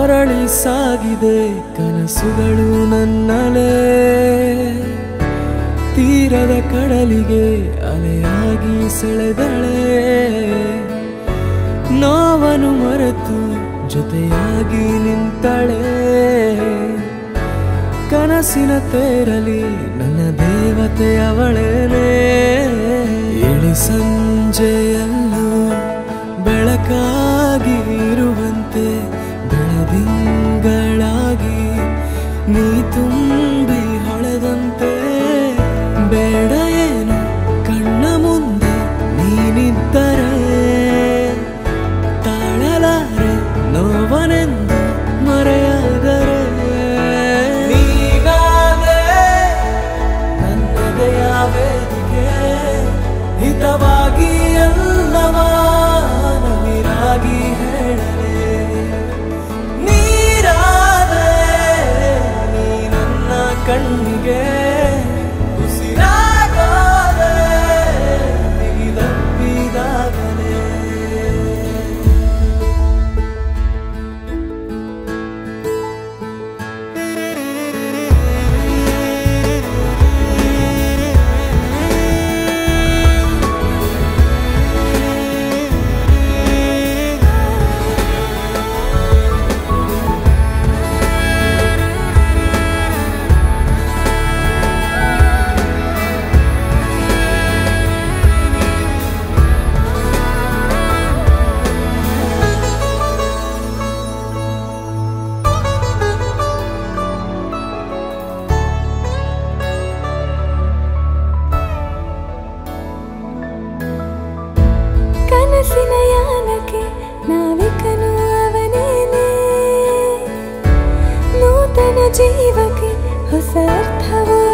ಮರಳಿ ಸಾಗಿದೆ ಕನಸುಗಳು ನನ್ನಲೇ ತೀರದ ಕಡಲಿಗೆ ಅಲೆಯಾಗಿ ಸೆಳೆದಳೆ ನೋವನು ಮರೆತು ಜೊತೆಯಾಗಿ ನಿಂತಳೆ ಕನಸಿನ ತೇರಲಿ ನನ್ನ ದೇವತೆ ಅವಳೇನೆ ಇಳಿ ಸಂಜೆಯಲ್ಲೂ ಬೆಳಕಾಗಿ ಇರುವಂತೆ ಬೆಳದಿಂಗಳಾಗಿ ನೀ ತುಂಬಿ ಹೊಳೆದಂತೆ ಬೇಡ ಏನು ಕಣ್ಣ ಮುಂದೆ ನೀನಿದ್ದರೆ ತಾಳಲಾರೆ ನೋವನೆಂದು ಮರೆಯಾದರೆ ನೀನಾದೆ ನನ್ನದೆಯ ವೇದಿಕೆ ಹಿತವಾಗಿ ಎಲ್ಲವ ನವಿರಾಗಿ ಹೇಳಲೆ ನೀರಾದೆ ನೀ ನನ್ನ ಕಣ್ಣಿಗೆ ಉಸಿರಾಗೋದೆ ಬಿಗಿದಪ್ಪಿದಾಗಲೇ ಕನಸಿನ ಯಾನಕ್ಕೆ ನಾವಿಕನು ಅವನೇನೆ ನೂತನ ಜೀವಕ್ಕೆ ಹೊಸ ಅರ್ಥವು